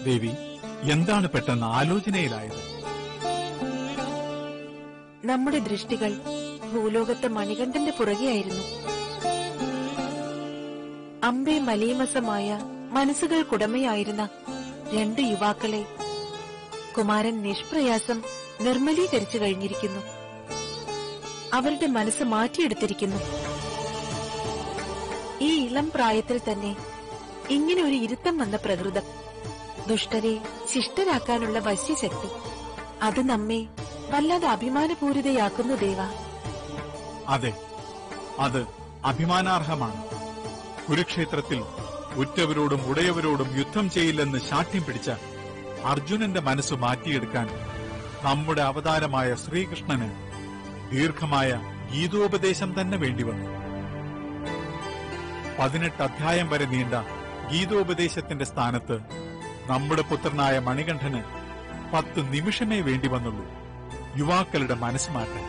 ദേവി എന്താണ് പെട്ടെന്ന് ആലോചനയിലായത് നമ്മുടെ ദൃഷ്ടികൾ ഭൂലോകത്തെ മണികണ്ഠന്റെ പുറകെയായിരുന്നു അമ്പേ മലീമസമായ മനസ്സുകൾക്കുടമയായിരുന്ന രണ്ട് യുവാക്കളെ കുമാരൻ നിഷ്പ്രയാസം നിർമ്മലീകരിച്ചു കഴിഞ്ഞിരിക്കുന്നു അവരുടെ മനസ്സ് മാറ്റിയെടുത്തിരിക്കുന്നു ഈ ഇളം പ്രായത്തിൽ തന്നെ ഇങ്ങനെ ഒരു ഇരുത്തം വന്ന പ്രകൃതം ദുഷ്ടരെ ശിഷ്ടരാക്കാനുള്ള വശ്യശക്തി അത് നമ്മെ വല്ലാതെ അഭിമാനപൂരിതയാക്കുന്നു ദേവ അതെ അത് അഭിമാനാർഹമാണ് കുരുക്ഷേത്രത്തിൽ ഉറ്റവരോടും ഉടയവരോടും യുദ്ധം ചെയ്യില്ലെന്ന് ശാഠ്യം പിടിച്ച അർജുനന്റെ മനസ്സ് മാറ്റിയെടുക്കാൻ നമ്മുടെ അവതാരമായ ശ്രീകൃഷ്ണന് ദീർഘമായ ഗീതോപദേശം തന്നെ വേണ്ടിവന്നു പതിനെട്ട് അധ്യായം വരെ നീണ്ട ഗീതോപദേശത്തിന്റെ സ്ഥാനത്ത് നമ്മുടെ പുത്രനായ മണികണ്ഠന് പത്ത് നിമിഷമേ വേണ്ടി വന്നുള്ളൂ യുവാക്കളുടെ മനസ്സ് മാറ്റാൻ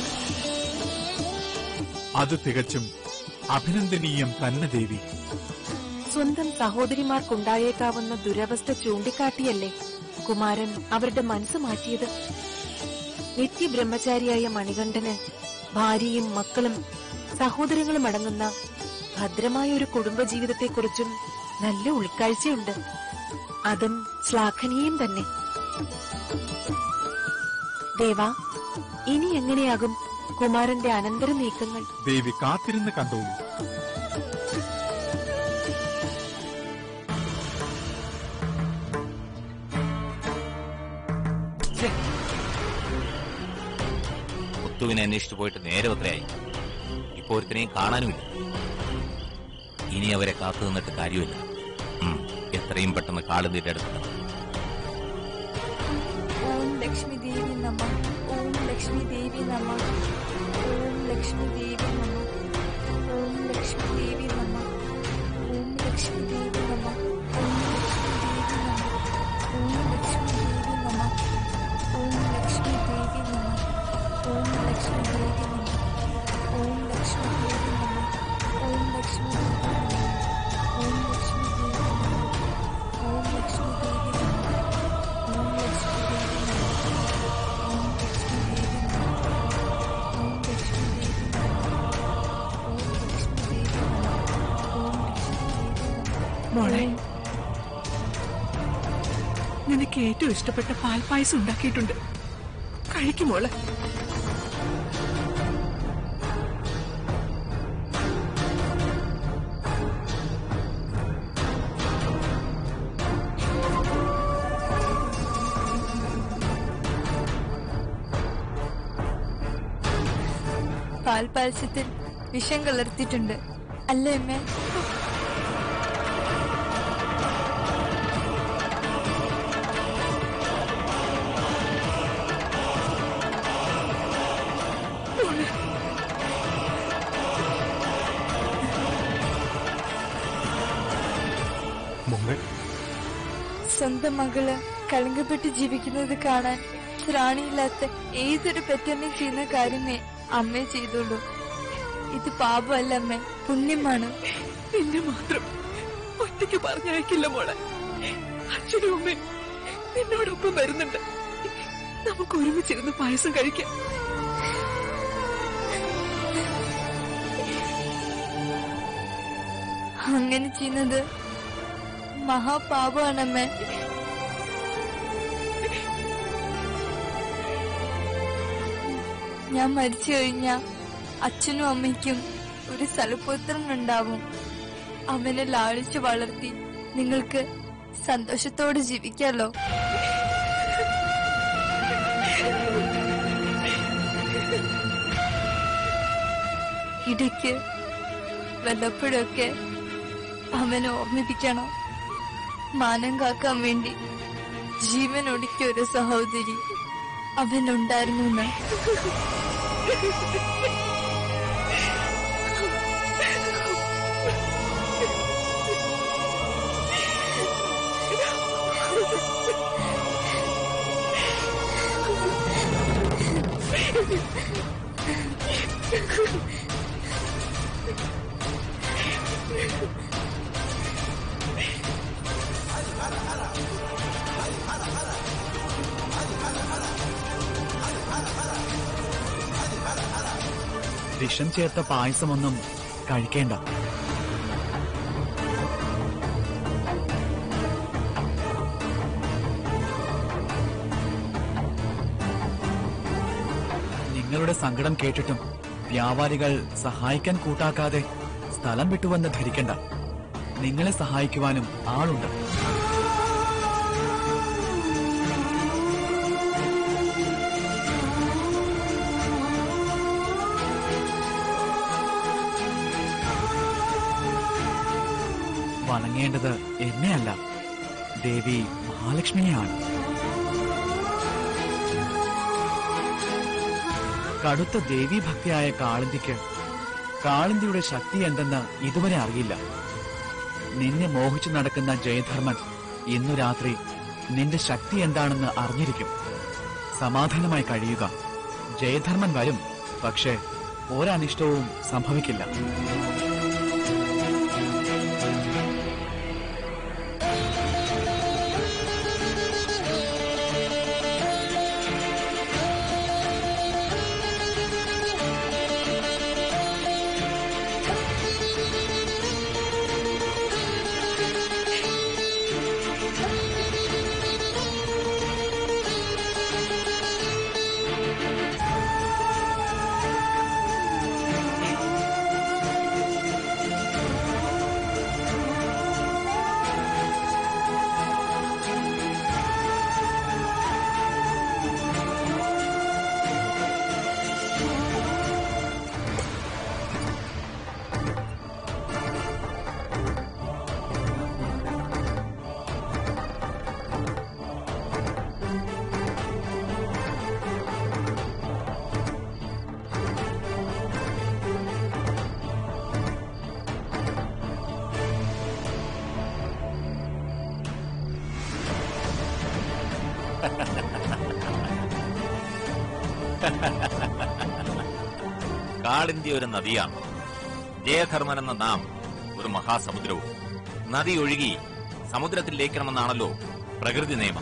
അത് തികച്ചും അഭിനന്ദനീയം തന്നെ ദേവി സ്വന്തം സഹോദരിമാർക്കുണ്ടായേക്കാവുന്ന ദുരവസ്ഥ ചൂണ്ടിക്കാട്ടിയല്ലേ കുമാരൻ അവരുടെ മനസ്സ് മാറ്റിയത് നിത്യബ്രഹ്മചാരിയായ മണികണ്ഠന് ഭാര്യയും മക്കളും സഹോദരങ്ങളും അടങ്ങുന്ന ഭദ്രമായ ഒരു കുടുംബജീവിതത്തെക്കുറിച്ചും നല്ല ഉൾക്കാഴ്ചയുണ്ട് അതും ശ്ലാഘനീയം തന്നെ ദേവാ ഇനി എങ്ങനെയാകും കുമാരന്റെ അനന്തര നീക്കങ്ങൾ ദേവി കാത്തിരുന്ന് കണ്ടോളൂ മുത്തുവിനെ അന്വേഷിച്ചു പോയിട്ട് നേരെ ഒത്രയായി ഇപ്പൊ ഒരുത്തിനെയും കാണാനുമില്ല ഇനി അവരെ കാത്തു നിന്നിട്ട് കാര്യമില്ല ഉം, എത്രയും പെട്ടെന്ന് കാട് തീരെടുക്കണം ഓം ലക്ഷ്മി ദേവി നമ ഓം ലക്ഷ്മി ദേവി നമ ഓം ലക്ഷ്മി ദേവി നമ ഓം ലക്ഷ്മി ദേവി നമ ഓം ലക്ഷ്മി ദേവി നമ ഓം ലക്ഷ്മി ദേവി നമ ഓം ലക്ഷ്മി ദേവി നമ ഓം ലക്ഷ്മി ദേവി നമ ഓം ലക്ഷ്മി ദേവി നമ ഓം ലക്ഷ്മി ദേവി നമ ഓം ലക്ഷ്മി ദേവി നമ ഓം ലക്ഷ്മി ദേവി നമ ഓം ലക്ഷ്മി ദേവി നമ ഓം ലക്ഷ്മി ദേവി നമ ഓം ലക്ഷ്മി ദേവി നമ ഓം ലക്ഷ്മി ദേവി നമ ഓം ലക്ഷ്മി ദേവി നമ മോളെ നിനക്ക് ഏറ്റവും ഇഷ്ടപ്പെട്ട പാൽപ്പായസം ഉണ്ടാക്കിയിട്ടുണ്ട് കഴിക്കും മോളെ പാൽപായസത്തിൽ വിഷം കലർത്തിയിട്ടുണ്ട് അല്ലേ അമ്മേ മോളെ സ്വന്തം മകള് കളങ്കപ്പെട്ട് ജീവിക്കുന്നത് കാണാൻ ത്രാണിയില്ലാത്ത ഏതൊരു പെറ്റമ്മയും ചെയ്യുന്ന കാര്യമേ അമ്മേ ചെയ്തുള്ളൂ ഇത് പാപമല്ല അമ്മേ പുണ്യമാണ് നിന്നെ മാത്രം ഒറ്റയ്ക്ക് പറഞ്ഞയക്കില്ല മോളെ അച്ഛനും അമ്മയും നിന്നോടൊപ്പം വരുന്നുണ്ട് നമുക്ക് ഒരുമിച്ചിരുന്ന് പായസം കഴിക്കാം അങ്ങനെ ചെയ്യുന്നത് മഹാപാപമാണമ്മേ ഞാൻ മരിച്ചു കഴിഞ്ഞാ അച്ഛനും അമ്മയ്ക്കും ഒരു സലപുത്രൻ ഉണ്ടാവും അവനെ ലാളിച്ചു വളർത്തി നിങ്ങൾക്ക് സന്തോഷത്തോടെ ജീവിക്കാലോ ഇടയ്ക്ക് വല്ലപ്പോഴൊക്കെ അവനെ ഓർമ്മിപ്പിക്കണം മാനം കാക്കാൻ വേണ്ടി ജീവൻ ഒടുക്കിയ ഒരു സഹോദരി അവനുണ്ടായിരുന്നു എന്ന്. വിഷം ചേർത്ത പായസമൊന്നും കഴിക്കേണ്ട നിങ്ങളുടെ സങ്കടം കേട്ടിട്ടും വ്യാപാരികൾ സഹായിക്കാൻ കൂട്ടാക്കാതെ സ്ഥലം വിട്ടുവെന്ന് ധരിക്കണ്ട നിങ്ങളെ സഹായിക്കുവാനും ആളുണ്ട് വണങ്ങേണ്ടത് എന്നെയല്ല ദേവി മഹാലക്ഷ്മിയെയാണ് കടുത്ത ദേവീഭക്തിയായ കാളിന്തിക്ക് കാളിന്തിയുടെ ശക്തി എന്തെന്ന് ഇതുവരെ അറിയില്ല നിന്നെ മോഹിച്ചു നടക്കുന്ന ജയധർമ്മൻ ഇന്നു രാത്രി നിന്റെ ശക്തി എന്താണെന്ന് അറിഞ്ഞിരിക്കും സമാധാനമായി കഴിയുക ജയധർമ്മൻ വരും പക്ഷേ ഒരനിഷ്ടവും സംഭവിക്കില്ല കാളിന്തി ഒരു നദിയാണ് ജയധർമ്മൻ എന്ന നാം ഒരു മഹാസമുദ്രവും നദി ഒഴുകി സമുദ്രത്തിൽ ലയിക്കണമെന്നാണല്ലോ പ്രകൃതി നിയമം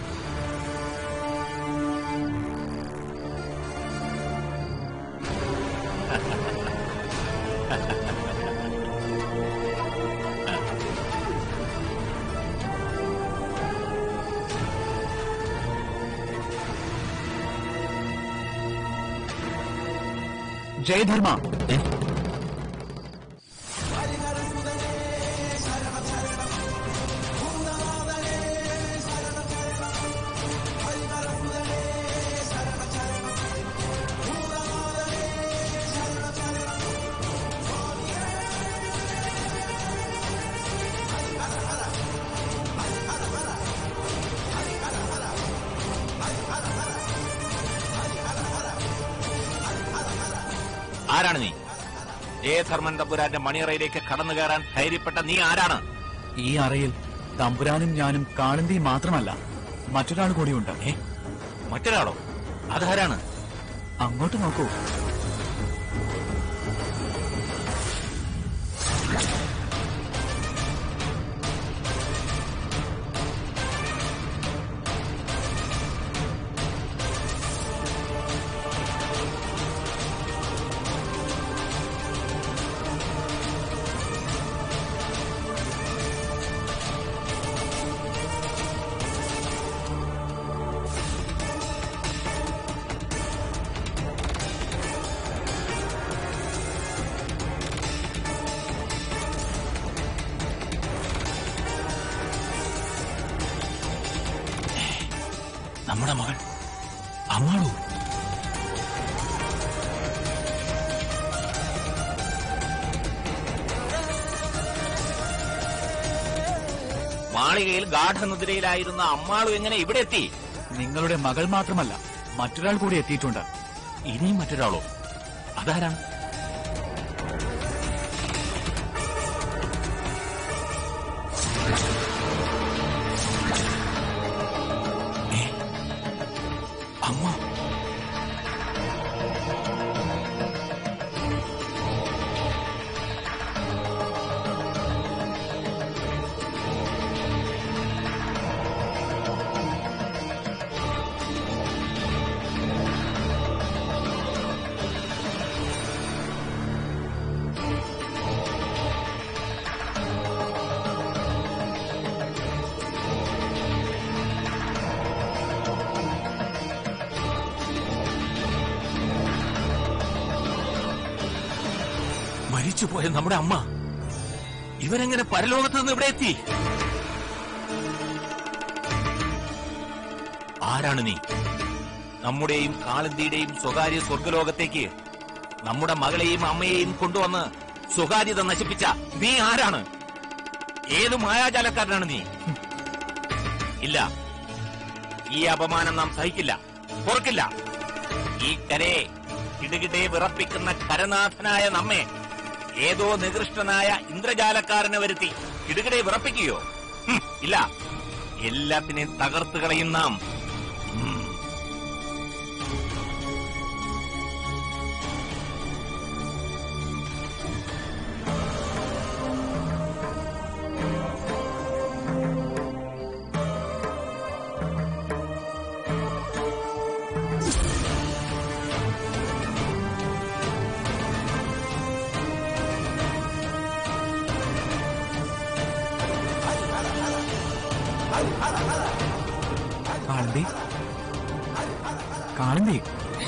ജയധർമ്മ ആരാണ് നീ ജയധർമ്മൻ തമ്പുരാന്റെ മണിയറയിലേക്ക് കടന്നു കയറാൻ ധൈര്യപ്പെട്ട നീ ആരാണ് ഈ അറയിൽ തമ്പുരാനും ഞാനും കാളിന്തിയും മാത്രമല്ല മറ്റൊരാൾ കൂടിയുണ്ട് ഏ മറ്റൊരാളോ അതാരാണ് അങ്ങോട്ട് നോക്കൂ നമ്മുടെ മകൾ അമ്മാളു മാളികയിൽ ഗാഠനിദ്രയിലായിരുന്ന അമ്മാളു എങ്ങനെ ഇവിടെ എത്തി നിങ്ങളുടെ മകൾ മാത്രമല്ല മറ്റൊരാൾ കൂടി എത്തിയിട്ടുണ്ട് ഇനിയും മറ്റൊരാളോ അതാരാണ് ഏ, അമ്മ മരിച്ചുപോയ നമ്മുടെ അമ്മ ഇവരെങ്ങനെ പരലോകത്ത് നിന്ന് ഇവിടെ എത്തി ആരാണ് നീ നമ്മുടെയും കാളന്തിയുടെയും സ്വകാര്യ സ്വർഗലോകത്തേക്ക് നമ്മുടെ മകളെയും അമ്മയെയും കൊണ്ടുവന്ന് സ്വകാര്യത നശിപ്പിച്ച നീ ആരാണ് ഏത് മായാജാലക്കാരനാണ് നീ ഇല്ല ഈ അപമാനം നാം സഹിക്കില്ല പൊറുക്കില്ല ഈ കരയെ കിടുകിടെ വിറപ്പിക്കുന്ന കരനാഥനായ നമ്മെ ഏതോ നികൃഷ്ടനായ ഇന്ദ്രജാലക്കാരനെ വരുത്തി കിടുകിടെ വിറപ്പിക്കുകയോ ഹും, ഇല്ല എല്ലാത്തിനെയും തകർത്ത് കളയും നാം ഉം. കാളന്തി കാളന്തി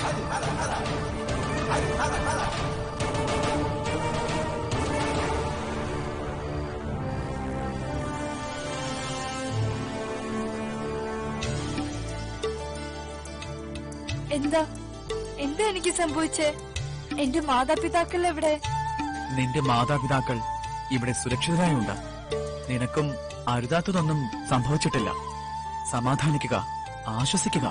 എന്താ എന്താ എനിക്ക് സംഭവിച്ചേ എന്റെ മാതാപിതാക്കൾ എവിടെ നിന്റെ മാതാപിതാക്കൾ ഇവിടെ സുരക്ഷിതരായുണ്ട് നിനക്കും അരുതാത്തതൊന്നും സംഭവിച്ചിട്ടില്ല സമാധാനിക്കുക ആശ്വസിക്കുക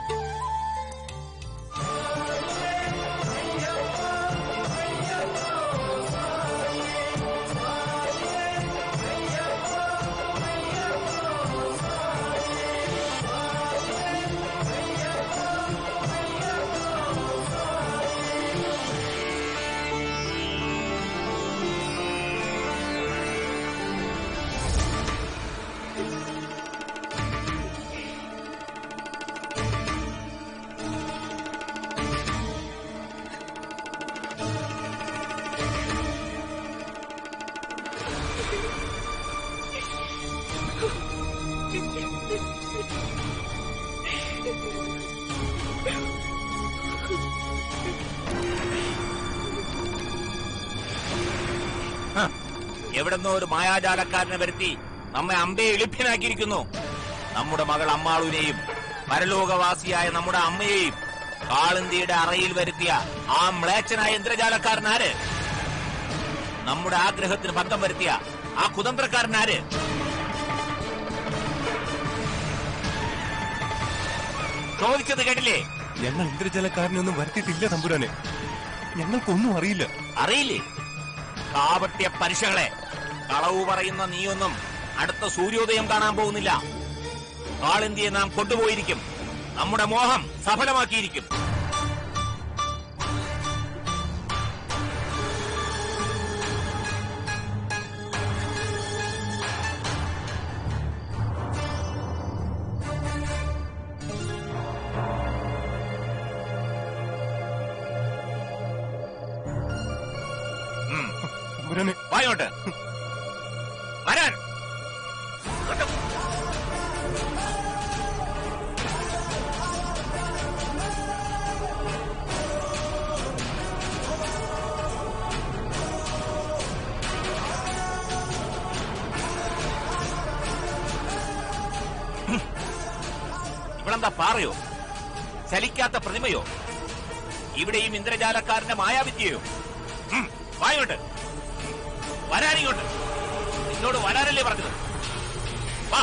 ഹ, എവിടുന്നോ ഒരു മായാജാലക്കാരനെ വരുത്തി നമ്മെ അമ്പയെ എളിഭ്യനാക്കിയിരിക്കുന്നു നമ്മുടെ മകൾ അമ്മാളുവിനെയും പരലോകവാസിയായ നമ്മുടെ അമ്മയെയും കാളന്തിയുടെ അറയിൽ വരുത്തിയ ആ മ്ലേച്ഛനായ ഇന്ദ്രജാലക്കാരൻ ആര് നമ്മുടെ ആഗ്രഹത്തിന് ഭംഗം വരുത്തിയ ആ കുതന്ത്രക്കാരൻ ആര് ചോദിച്ചത് കേട്ടില്ലേ ഞങ്ങൾ ഇന്ദ്രജലക്കാരനൊന്നും വരുത്തിയിട്ടില്ല തമ്പുരാനെ ഞങ്ങൾക്കൊന്നും അറിയില്ല അറിയില്ലേ കാപട്യ പലിശകളെ കളവ് പറയുന്ന നീയൊന്നും അടുത്ത സൂര്യോദയം കാണാൻ പോകുന്നില്ല കാളിന്തിയെ നാം കൊണ്ടുപോയിരിക്കും നമ്മുടെ മോഹം സഫലമാക്കിയിരിക്കും ഉം. തമ്പുരാനെ വായോട്ട് വരാൻ ഇങ്ങോട്ട്. ഇവിടെന്താ പാറയോ ചലിക്കാത്ത പ്രതിമയോ ഇവിടെയും ഇന്ദ്രജാലക്കാരന്റെ മായാവിദ്യയോ ഉം, വായോട്ട് വരാനിങ്ങോട്ട് നിന്നോട് വരാനല്ലേ പറഞ്ഞത് വാ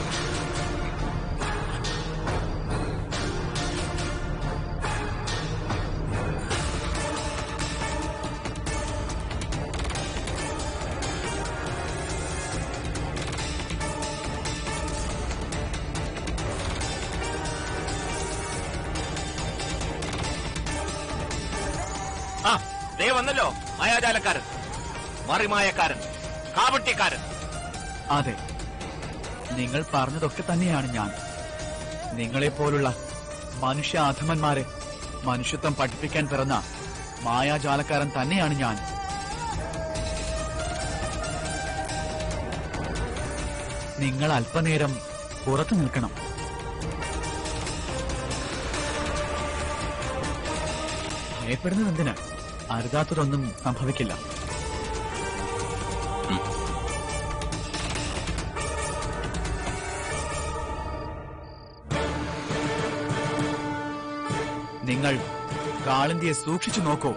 ആ ദേ വന്നല്ലോ മായാജാലക്കാരൻ മറിമായക്കാരൻ കാപട്യക്കാരൻ അതെ നിങ്ങൾ പറഞ്ഞതൊക്കെ തന്നെയാണ് ഞാൻ നിങ്ങളെപ്പോലുള്ള മനുഷ്യ അധമന്മാരെ മനുഷ്യത്വം പഠിപ്പിക്കാൻ പിറന്ന മായാജാലക്കാരൻ തന്നെയാണ് ഞാൻ നിങ്ങൾ അല്പനേരം പുറത്തു നിൽക്കണം ഭയപ്പെടുന്നത് എന്തിന് അരുതാത്തതൊന്നും സംഭവിക്കില്ല നിങ്ങൾ കാളിന്തിയെ സൂക്ഷിച്ചു നോക്കൂ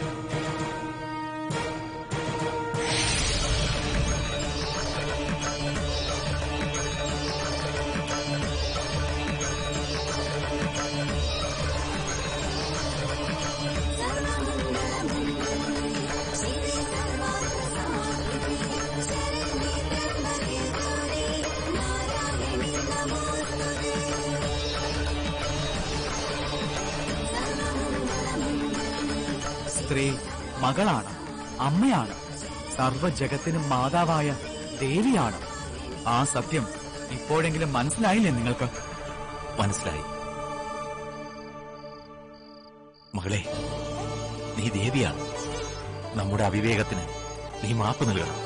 സ്ത്രീ മകളാണ് അമ്മയാണ് സർവ ജഗത്തിനും മാതാവായ ദേവിയാണ് ആ സത്യം ഇപ്പോഴെങ്കിലും മനസ്സിലായില്ലേ നിങ്ങൾക്ക് മനസ്സിലായി മകളെ നീ ദേവിയാണ് നമ്മുടെ അവിവേകത്തിന് നീ മാപ്പ് നൽകണം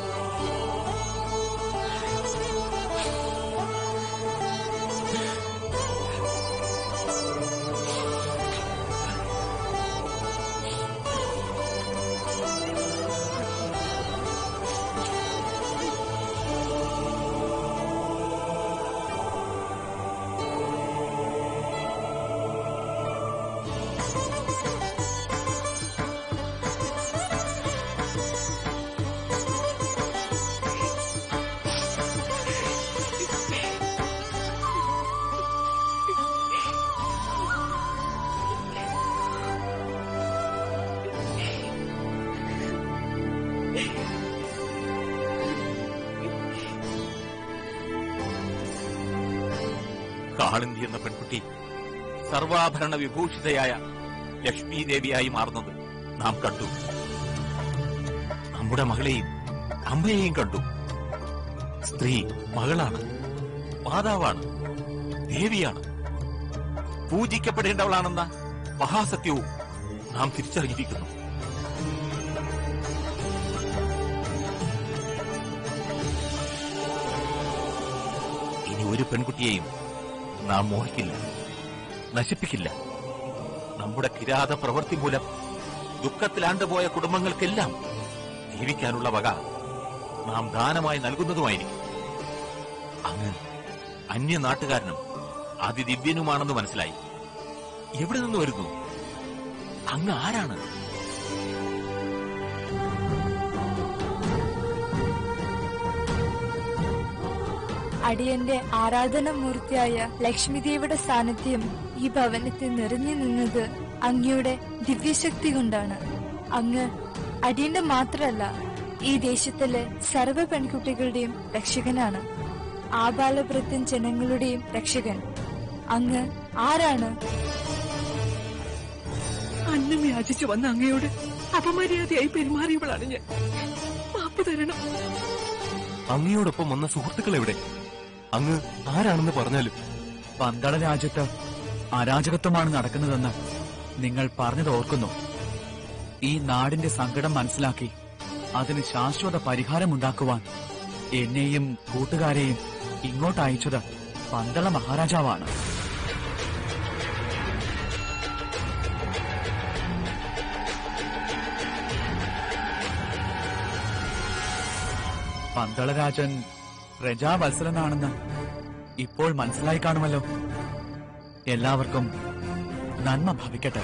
കാളിന്തി എന്ന പെൺകുട്ടി സർവാഭരണ വിഭൂഷിതയായ ലക്ഷ്മി ദേവിയായി മാറുന്നത് നാം കണ്ടു നമ്മുടെ മകളെയും അമ്മയെയും കണ്ടു സ്ത്രീ മകളാണ് മാതാവാണ് ദേവിയാണ് പൂജിക്കപ്പെടേണ്ടവളാണെന്ന മഹാസത്യവും നാം തിരിച്ചറിഞ്ഞിരിക്കുന്നു ഇനി ഒരു പെൺകുട്ടിയെയും നാം മോഹിക്കില്ല നശിപ്പിക്കില്ല നമ്മുടെ കിരാത പ്രവൃത്തി മൂലം ദുഃഖത്തിലാണ്ടുപോയ കുടുംബങ്ങൾക്കെല്ലാം ജീവിക്കാനുള്ള വക നാം ദാനമായി നൽകുന്നതുമായിരിക്കും അങ്ങ് അന്യ നാട്ടുകാരനും അതിദിവ്യനുമാണെന്ന് മനസ്സിലായി എവിടെ നിന്ന് വരുന്നു അങ്ങ് ആരാണ് അടിയന്റെ ആരാധനാമൂർത്തിയായ ലക്ഷ്മിദേവിയുടെ സാന്നിധ്യം ഈ ഭവനത്തിൽ നിറഞ്ഞു നിന്നത് അങ്ങയുടെ ദിവ്യശക്തി കൊണ്ടാണ് അങ്ങ് അടിയന്റെ മാത്രമല്ല ഈ ദേശത്തിലെ സർവ്വ പെൺകുട്ടികളുടെയും രക്ഷകനാണ് ആബാലവൃത്തൻ ജനങ്ങളുടെയും രക്ഷകൻ അങ്ങ് ആരാണ് അന്നം യാചിച്ചു വന്ന അങ്ങയോട് അപമര്യാദയായി പെരുമാറിയവളാണ് ഞാൻ മാപ്പ് തരണം അങ്ങയോടൊപ്പം വന്ന സുഹൃത്തുക്കൾ എവിടെ അങ്ങ് ആരാണെന്ന് പറഞ്ഞാലും പന്തള രാജ്യത്ത് അരാജകത്വമാണ് നടക്കുന്നതെന്ന് നിങ്ങൾ പറഞ്ഞത് ഓർക്കുന്നു ഈ നാടിന്റെ സങ്കടം മനസ്സിലാക്കി അതിന് ശാശ്വത പരിഹാരമുണ്ടാക്കുവാൻ എന്നെയും കൂട്ടുകാരെയും ഇങ്ങോട്ട് അയച്ചത് പന്തള മഹാരാജാവാണ് പന്തളരാജൻ പ്രജാവത്സലനാണെന്ന് ഇപ്പോൾ മനസ്സിലായി കാണുമല്ലോ എല്ലാവർക്കും നന്മ ഭവിക്കട്ടെ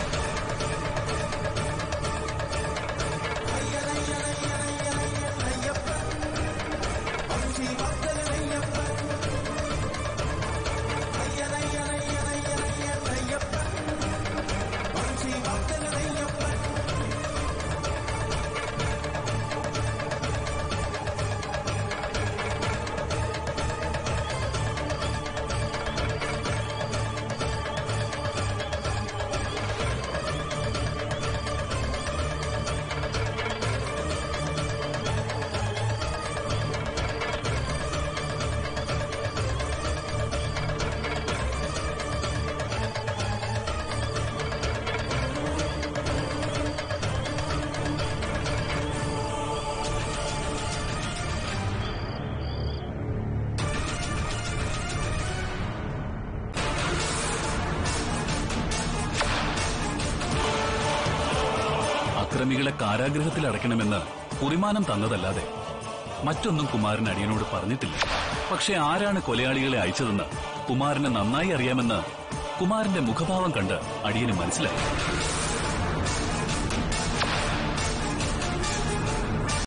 അക്രമികളെ കാരാഗൃഹത്തിൽ അടയ്ക്കണമെന്ന് കുറിമാനം തന്നതല്ലാതെ മറ്റൊന്നും കുമാരൻ അടിയനോട് പറഞ്ഞിട്ടില്ല പക്ഷെ ആരാണ് കൊലയാളികളെ അയച്ചതെന്ന് കുമാരന് നന്നായി അറിയാമെന്ന് കുമാരന്റെ മുഖഭാവം കണ്ട് അടിയന് മനസ്സിലായി